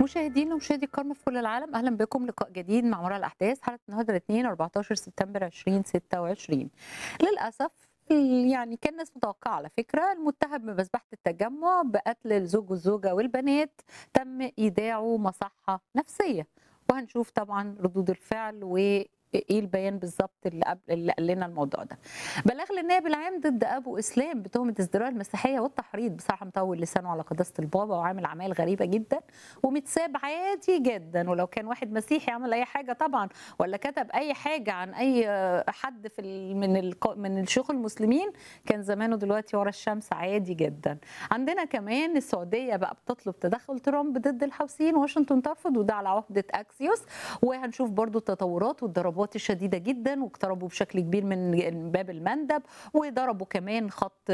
مشاهدينا ومشاهدي الكرم في كل العالم اهلا بكم لقاء جديد مع مرة الاحداث حلقه النهارده الاثنين 14 سبتمبر 2026 للاسف يعني كان الناس متوقعه على فكره المتهم بمذبحه التجمع بقتل الزوج والزوجه والبنات تم ايداعه مصحه نفسيه وهنشوف طبعا ردود الفعل و ايه البيان بالظبط اللي قبل اللي قال لنا الموضوع ده بلغ للنائب العام ضد ابو اسلام بتهمه ازدراء المسيحيه والتحريض بصراحه مطول لسانه على قداسه البابا وعامل اعمال غريبه جدا ومتساب عادي جدا ولو كان واحد مسيحي عمل اي حاجه طبعا ولا كتب اي حاجه عن اي حد في ال من ال من الشيوخ المسلمين كان زمانه دلوقتي ورا الشمس عادي جدا عندنا كمان السعوديه بقى بتطلب تدخل ترامب ضد الحوثيين واشنطن ترفض وده على عهده اكسيوس وهنشوف برضو التطورات والضربات الضربات الشديده جدا واقتربوا بشكل كبير من باب المندب وضربوا كمان خط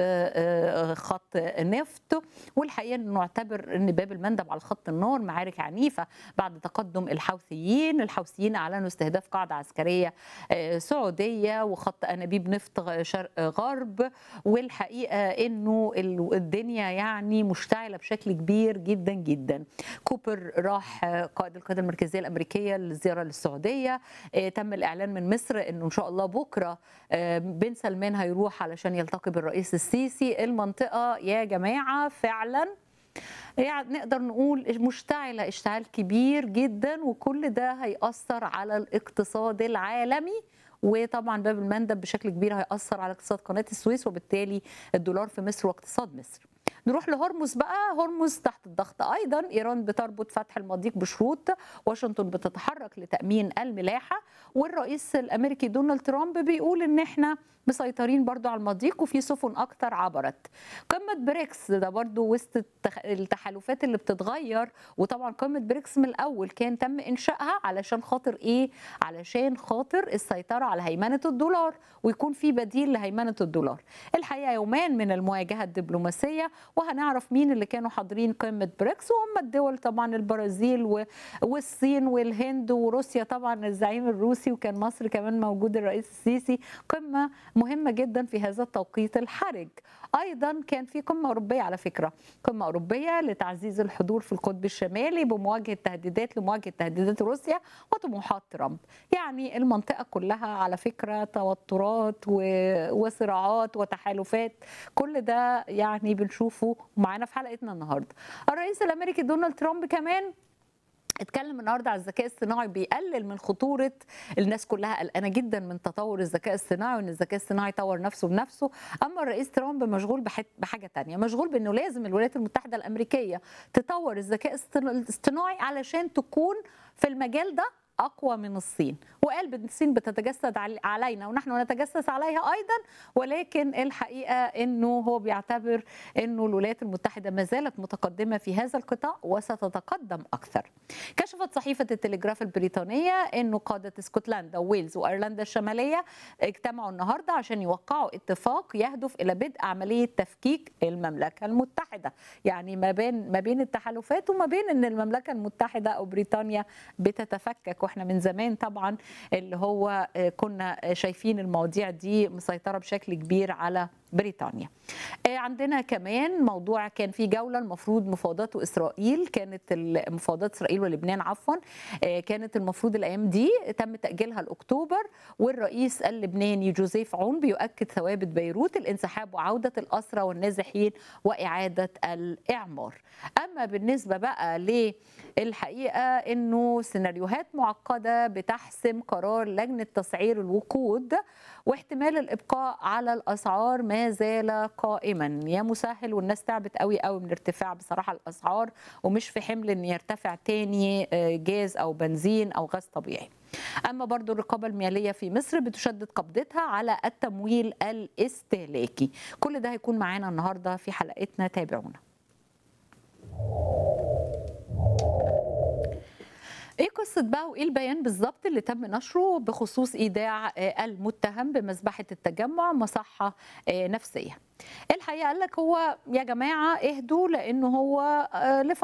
خط نفط والحقيقه انه نعتبر ان باب المندب على خط النار معارك عنيفه بعد تقدم الحوثيين، الحوثيين اعلنوا استهداف قاعده عسكريه سعوديه وخط انابيب نفط شرق غرب والحقيقه انه الدنيا يعني مشتعله بشكل كبير جدا جدا. كوبر راح قائد القياده المركزيه الامريكيه للزياره للسعوديه تم الاعلان من مصر انه ان شاء الله بكره بن سلمان هيروح علشان يلتقي بالرئيس السيسي المنطقه يا جماعه فعلا يعني نقدر نقول مشتعله اشتعال كبير جدا وكل ده هيأثر على الاقتصاد العالمي وطبعا باب المندب بشكل كبير هيأثر على اقتصاد قناه السويس وبالتالي الدولار في مصر واقتصاد مصر. نروح لهرمز بقى هرمز تحت الضغط ايضا ايران بتربط فتح المضيق بشروط واشنطن بتتحرك لتامين الملاحه والرئيس الامريكي دونالد ترامب بيقول ان احنا مسيطرين برضو على المضيق وفي سفن اكتر عبرت قمه بريكس ده برضو وسط التحالفات اللي بتتغير وطبعا قمه بريكس من الاول كان تم انشائها علشان خاطر ايه علشان خاطر السيطره على هيمنه الدولار ويكون في بديل لهيمنه الدولار الحقيقه يومان من المواجهه الدبلوماسيه وهنعرف مين اللي كانوا حاضرين قمه بريكس وهم الدول طبعا البرازيل والصين والهند وروسيا طبعا الزعيم الروسي وكان مصر كمان موجود الرئيس السيسي قمه مهمه جدا في هذا التوقيت الحرج ايضا كان في قمه اوروبيه على فكره قمه اوروبيه لتعزيز الحضور في القطب الشمالي بمواجهه تهديدات لمواجهه تهديدات روسيا وطموحات ترامب يعني المنطقه كلها على فكره توترات وصراعات وتحالفات كل ده يعني بنشوفه معانا في حلقتنا النهارده الرئيس الامريكي دونالد ترامب كمان اتكلم النهارده على الذكاء الصناعي بيقلل من خطوره الناس كلها قلقانه جدا من تطور الذكاء الصناعي وان الذكاء الصناعي يطور نفسه بنفسه اما الرئيس ترامب مشغول بحاجه تانية مشغول بانه لازم الولايات المتحده الامريكيه تطور الذكاء الاصطناعي علشان تكون في المجال ده اقوى من الصين وقال الصين بتتجسد علينا ونحن نتجسس عليها ايضا ولكن الحقيقه انه هو بيعتبر انه الولايات المتحده ما زالت متقدمه في هذا القطاع وستتقدم اكثر كشفت صحيفه التلغراف البريطانيه انه قاده اسكتلندا وويلز وايرلندا الشماليه اجتمعوا النهارده عشان يوقعوا اتفاق يهدف الى بدء عمليه تفكيك المملكه المتحده يعني ما بين ما بين التحالفات وما بين ان المملكه المتحده او بريطانيا بتتفكك واحنا من زمان طبعا اللي هو كنا شايفين المواضيع دي مسيطره بشكل كبير على بريطانيا عندنا كمان موضوع كان في جوله المفروض مفاوضات اسرائيل كانت مفاوضات اسرائيل ولبنان عفوا كانت المفروض الايام دي تم تاجيلها لاكتوبر والرئيس اللبناني جوزيف عون بيؤكد ثوابت بيروت الانسحاب وعوده الاسرى والنازحين واعاده الاعمار اما بالنسبه بقى للحقيقه انه سيناريوهات معقده بتحسم قرار لجنه تسعير الوقود واحتمال الابقاء على الاسعار ما زال قائما يا مسهل والناس تعبت قوي قوي من ارتفاع بصراحه الاسعار ومش في حمل ان يرتفع تاني جاز او بنزين او غاز طبيعي اما برضو الرقابه الماليه في مصر بتشدد قبضتها على التمويل الاستهلاكي كل ده هيكون معانا النهارده في حلقتنا تابعونا ايه قصه بقى وايه البيان بالظبط اللي تم نشره بخصوص ايداع المتهم بمذبحه التجمع مصحه نفسيه الحقيقه قال لك هو يا جماعه اهدوا لانه هو